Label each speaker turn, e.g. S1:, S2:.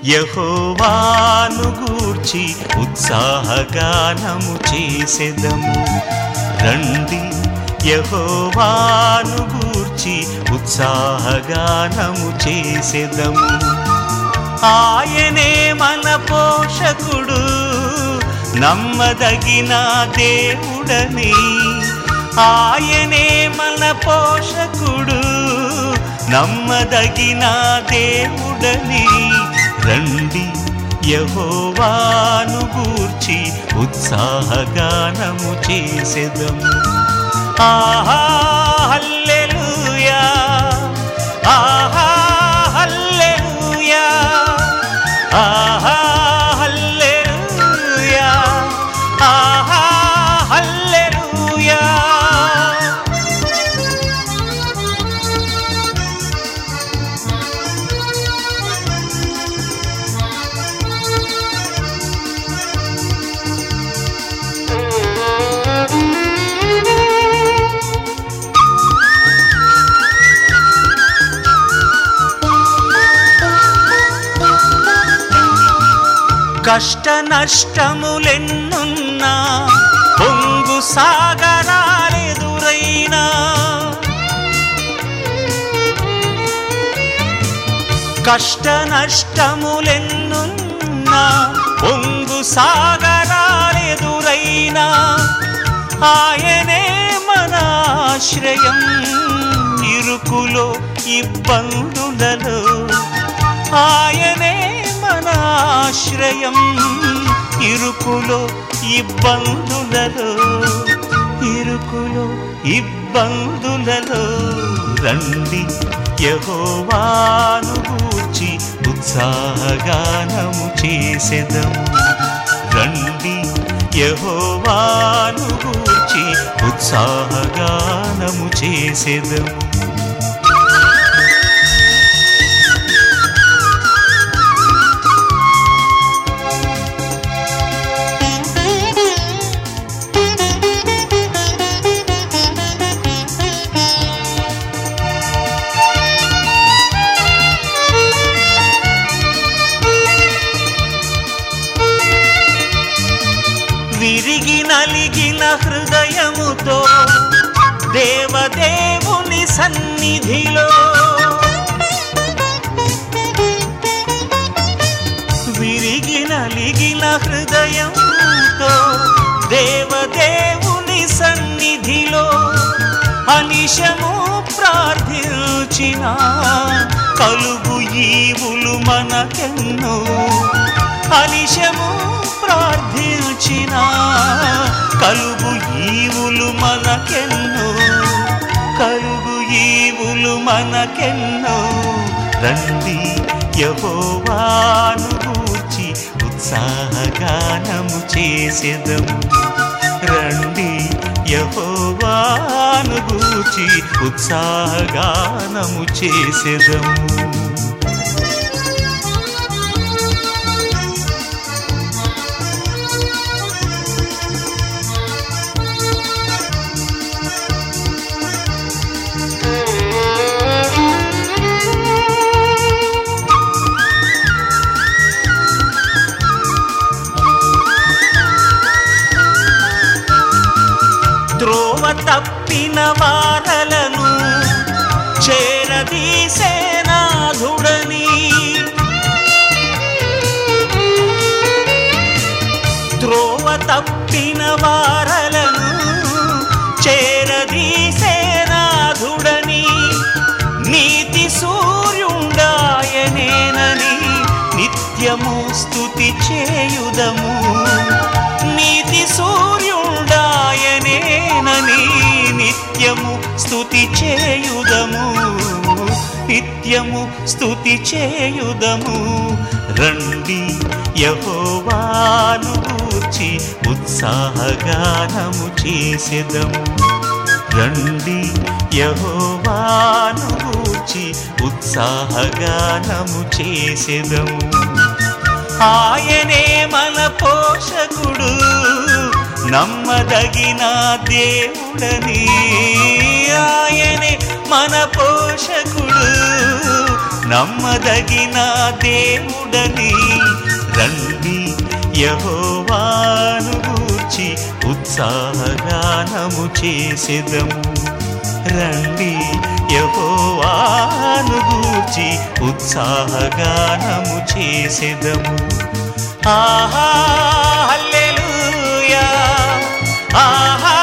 S1: యహోవాను గూర్చి ఉత్సాహగానము చేసెదము రండి యహోవాను గూర్చి ఉత్సాహగానము చేసెదము ఆయనే మన పోషకుడు నమ్మదగిన దేవుడని ఆయనే మన పోషకుడు నమ్మదగిన దేవుడని రండి యహోవాను గూర్చి ఉత్సాహగానము చేసెదము ఆహా హల్లెలూయా ఆహా హల్లెలూయా ఆహా హల్లెలూయా ఆహా హల్లెలూయా కష్ట నష్టములెన్నున్నా పొంగు సాగరాలెదురైనా కష్ట నష్టములెన్నున్నా పొంగు సాగరాలెదురైనా ఆయనే మన ఆశ్రయం ఇరుకులో ఇబ్బందులలో ఆయనే మన ఆశ్రయం ఇరుకులో ఇబ్బందులలో ఇరుకులో ఇబ్బందులలో రండి యహోవాను గూర్చి ఉత్సాహగానము చేసెదము రండి యహోవాను గూర్చి ఉత్సాహగానము చేసెదము విరిగి నలిగిన హృదయముతో దేవదేవుని సన్నిధిలో విరిగి నలిగిన హృదయంతో దేవదేవుని సన్నిధిలో అనిశము ప్రార్థించిన కలుగు ఈవులు మనకెన్నో అనిశము ప్రార్థించిన కలుగు ఈవులు మనకెన్నో కలుగు ఈవులు మనకెన్నో రండి యహోవాను గూర్చి ఉత్సాహగానము చేసెదము రండి యహోవాను గూర్చి ఉత్సాహగానము చేసెదము త్రోవ తప్పిన వారలను చేరదీసేనాధుడని త్రోవ తప్పిన వారలను చేరదీసేనాధుడని నీతి సూర్యుండాయనేనని నిత్యము స్తుతి చేయుదము నీతి సూర్యుండాయనేనని నిత్యము స్తుతి చేయుదము నిత్యము స్తుతి చేయుదము రండి యహోవాను గూర్చి ఉత్సాహగానము చేసెదము రండి యహోవాను గూర్చి ఉత్సాహగానము చేసెదము ఆయనే మన పోషకుడు నమ్మదగిన దేవుడని ఆయనే మన పోషకుడు నమ్మదగిన దేవుడని రండి యహోవాను గూర్చి ఉత్సాహగానము చేసెదము రండి యహోవాను గూర్చి ఉత్సాహగానము చేసెదము ఆహా హల్లెలూయా ఆహా